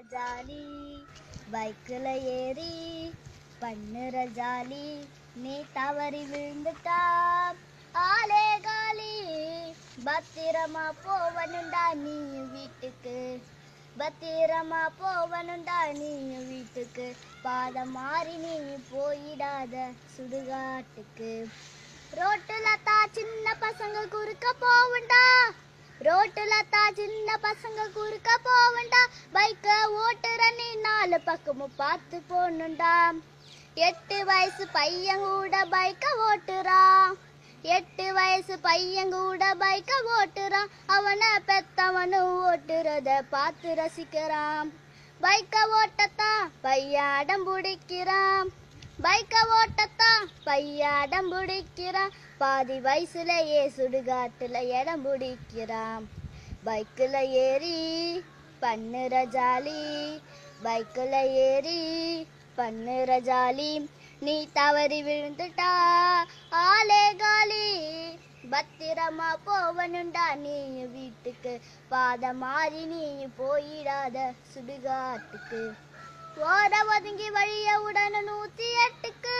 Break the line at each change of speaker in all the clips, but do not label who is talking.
jolly பைக்கில் ஏறி பண்ணுற ஜாலி நீ தவறி விழுந்துட்டா ஆலே காலி பத்திரமா போவனுண்டா நீ வீட்டுக்கு பத்திரமா போவனுண்டா நீ வீட்டுக்கு பாதம் மாறி நீ போயிடாத சுடுகாட்டுக்கு ரோட்டுல தா சின்ன பசங்க குறுக்க போவண்டா ரோட்டுல தா சின்ன பசங்க குறுக்க போவண்டா பைக்க ஓட்டுற நீ நாலு பக்கமும் பார்த்து போகணுண்டா எட்டு வயசு பையன் கூட பைக்க ஓட்டுறான் எட்டு வயசு பையன் கூட பைக்க ஓட்டுறான் அவனை பெத்தவனும் ஓட்டுறத பார்த்து ரசிக்கிறான் பைக்க ஓட்டத்தான் பையன் அடம் பிடிக்கிறான் பைக்க ஓட்டத்தான் பையன் அடம் பிடிக்கிறான் பாதி வயசுலயே சுடுகாட்டுல இடம் பிடிக்கிறான் பைக்கில் ஏறி பண்ணுற ஜாலி பைக்கில் ஏறி பண்ணுற ஜாலி நீ தவறி விழுந்துட்டா ஆலே காலி பத்திரமா போவனுண்டா நீ வீட்டுக்கு பாத மாறி நீ போயிடாத சுடுகாட்டுக்கு ஓர ஒதுங்கி வழிய உடனே நூத்தி எட்டுக்கு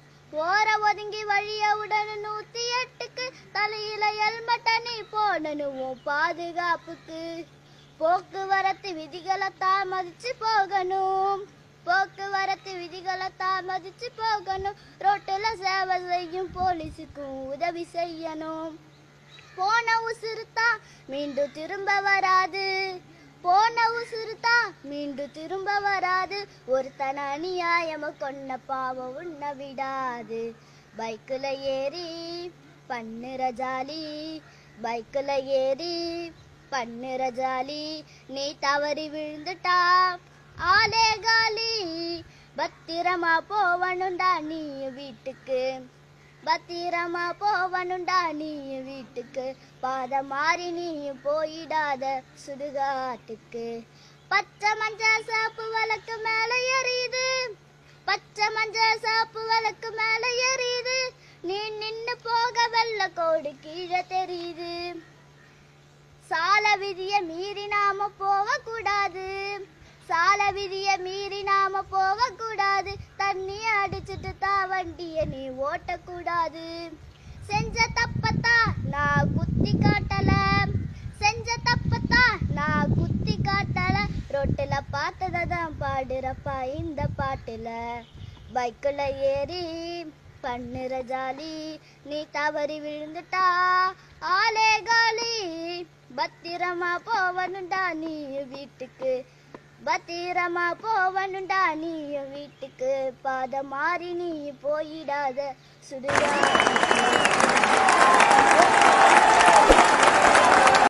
ஓர ஒதுங்கி வழிய உடனே நூத்தி எட்டுக்கு தலையில ஹெல்மெட்ட நீ போடணும் உன் பாதுகாப்புக்கு போக்குவரத்து விதிகளை தான் மதிச்சு போகணும் போக்குவரத்து விதிகளை தான் மதிச்சு போகணும் ரோட்டுல சேவை செய்யும் போலீஸுக்கும் உதவி செய்யணும் போன உசுருத்தா மீண்டும் திரும்ப வராது போன உசுருத்தா மீண்டும் திரும்ப வராது ஒருத்தன அநியாயம கொன்ன பாவம் உன்ன விடாது பைக்கில் ஏறி பண்ணுற ஜாலி பைக்கில் ஏறி பண்ணுற ஜாலி நீ தவறி விழுந்துட்டா ஆலே காலி பத்திரமா போவனுண்டா நீ வீட்டுக்கு பத்திரமா போவனுண்டா நீ வீட்டுக்கு பாத மாறி நீ போயிடாத சுடுகாட்டுக்கு பச்சை மஞ்சள் சாப்பு வழக்கு மேல எரியுது பச்சை மஞ்சள் சாப்பு வழக்கு மேல எரியுது நீ நின்னு போக வெள்ள கோடு கீழே தெரியுது சால விதிய மீறி நாம போக கூடாது சால விதிய மீறி நாம போக கூடாது தண்ணி அடிச்சிட்டு தான் வண்டிய நீ ஓட்டக்கூடாது செஞ்ச தப்பத்தா நான் குத்தி காட்டல செஞ்ச தப்பத்தா நான் குத்தி காட்டல ரோட்டுல பார்த்ததை தான் பாடுறப்பா இந்த பாட்டுல பைக்கில் ஏறி பண்ணுற ஜாலி நீ தவறி விழுந்துட்டா ஆலே காலி பத்திரமா போவனுண்டா நீ வீட்டுக்கு பத்திரமா போவனுண்டா நீ வீட்டுக்கு பாத மாறி நீ போயிடாத சுடுகாட்டுக்கு